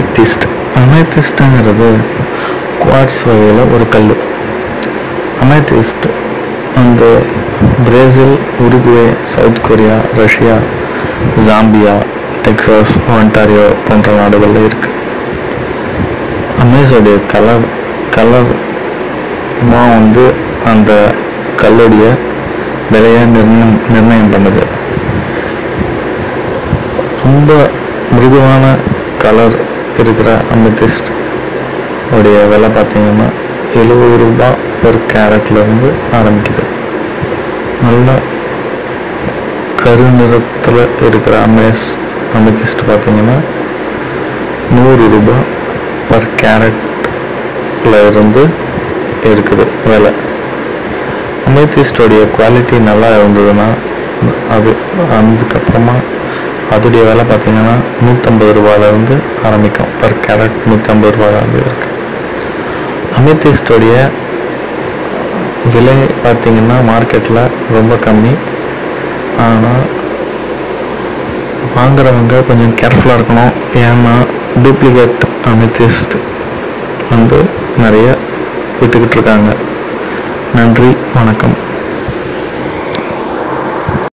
அமேத்திஸ்ட் அமேத்திஸ்ட்டுங்கிறது quartz வகையில் ஒரு கல் அமேத்திஸ்ட் அந்த Brazil Uruguay South Korea Russia Zambia Texas Ontario போன்ற நாடுகளில் இருக்குது அமேஸோடைய கலர் கலர் தான் வந்து அந்த கல்லுடைய விலையை நிர்ணயம் நிர்ணயம் பண்ணுது ரொம்ப மிருதுவான கலர் இருக்கிற அமெத்திஸ்ட் உடைய விலை பார்த்தீங்கன்னா எழுபது ரூபாய் பெர் கேரட்லேருந்து ஆரம்பிக்குது நல்ல கரு நிறத்தில் இருக்கிற அமேஸ் அமெத்திஸ்ட் பார்த்தீங்கன்னா நூறு ரூபாய் பர் கேரட்ல இருந்து இருக்குது விலை அமேத்திஸ்டோடைய குவாலிட்டி நல்லா இருந்ததுன்னா அது அதுக்கப்புறமா அதோடைய விலை பார்த்தீங்கன்னா நூற்றம்பது ரூபாயிலேருந்து ஆரம்பிக்கும் பர் கேரட் நூற்றம்பது ரூபாயிலேருந்து இருக்குது அமேத்திஸ்டோடைய விலை பார்த்தீங்கன்னா மார்க்கெட்டில் ரொம்ப கம்மி ஆனால் வாங்குறவங்க கொஞ்சம் கேர்ஃபுல்லாக இருக்கணும் ஏன்னா டூப்ளிகேட் அமெத்திஸ்ட் வந்து நிறைய விட்டுக்கிட்டு இருக்காங்க நன்றி வணக்கம்